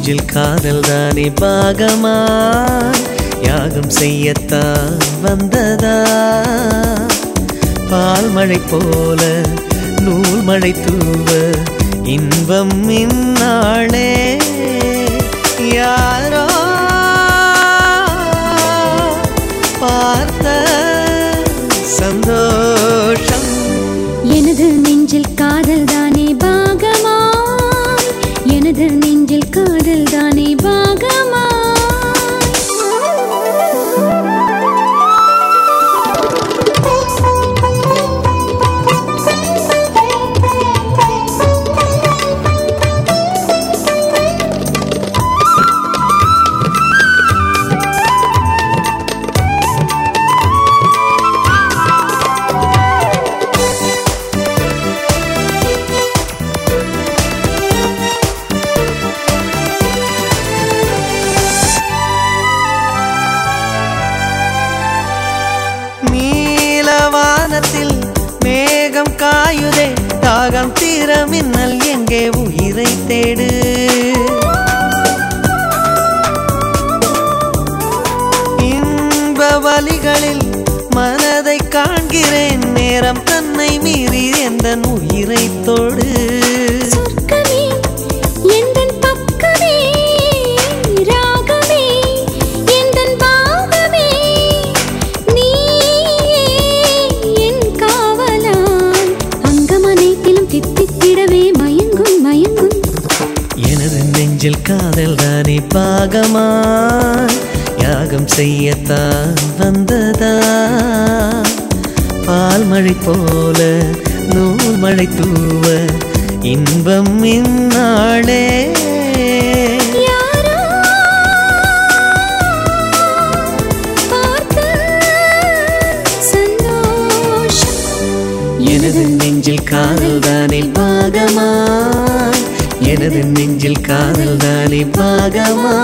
நெஞ்சில் காதல் தானே பாகமா யாகம் செய்யத்தான் வந்ததா பால் மழை போல நூல் மழை தூவ இன்பம் இந்நாளே யாரோ பார்த்த சந்தோஷம் எனது நெஞ்சில் காதல் தானே பாகமா எனது நெஞ்சில் காதல் தானே பாகமா நீலவானத்தில் மேகம் காயுதே தாகம் தீர மின்னல் எங்கே உயிரை தேடு இன்ப வலிகளில் மனதை காண்கிறேன் நேரம் தன்னை மீறி எந்த உயிரை தொடு சொர்க்கமே எந்தன் பக்கமே ராகமே எந்தன் பாகமே நீயே என் காவலான் அங்கம் அனைத்திலும் தித்தித்திடவே மயங்கும் மயங்கும் எனது நெஞ்சில் காதல் தானே பாகமா யாகம் செய்யத்தான் வந்ததா பால் மழை போல நூல் மழை தூவ இன்பம் இந்நாளே யாரோ பார்த்த சந்தோஷம் எனது நெஞ்சில் காதல் தானே பாகமா எனது நெஞ்சில் காதல் தானே பாகமா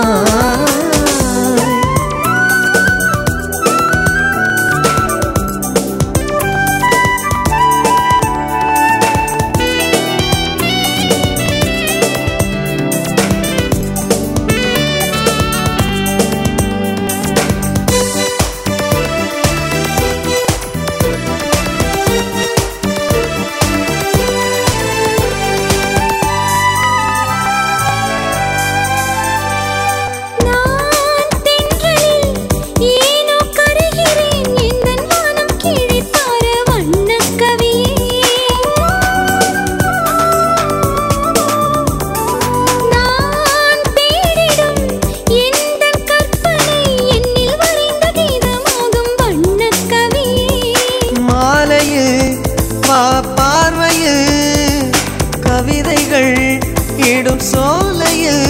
நான் தென்றலில் ஏனோ கரைகிறேன் எந்தன் வானம் கீழே பார வண்ணக் கவியே நான் தேடிடும் எந்தன் கற்பனை என்னில் வரைந்த கீதமாகும் வண்ணக் கவியே மாலையில் வா பார்வையில் கவிதைகள் இடும் சோலையில்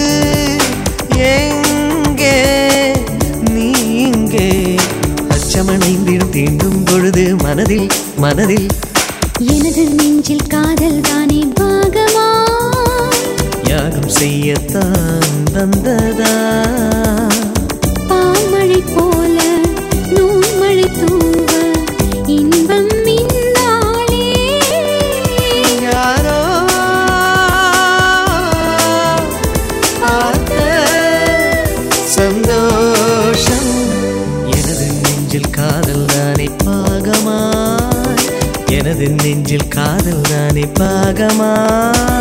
எங்கே நீ இங்கே அச்சமணைந்திடும் தீண்டும் பொழுது மனதில் மனதில் எனது நெஞ்சில் காதல் தானே பாகமா யாகம் செய்யத்தான் வந்ததா பால்மழை போல நூல் மழை தூவ இன்பம் இந்நாளே யாரோ பார்த்த சந்தோஷம் எனது நெஞ்சில் காதல் தானே பாகமா எனது நெஞ்சில் காதல் தானே பாகமா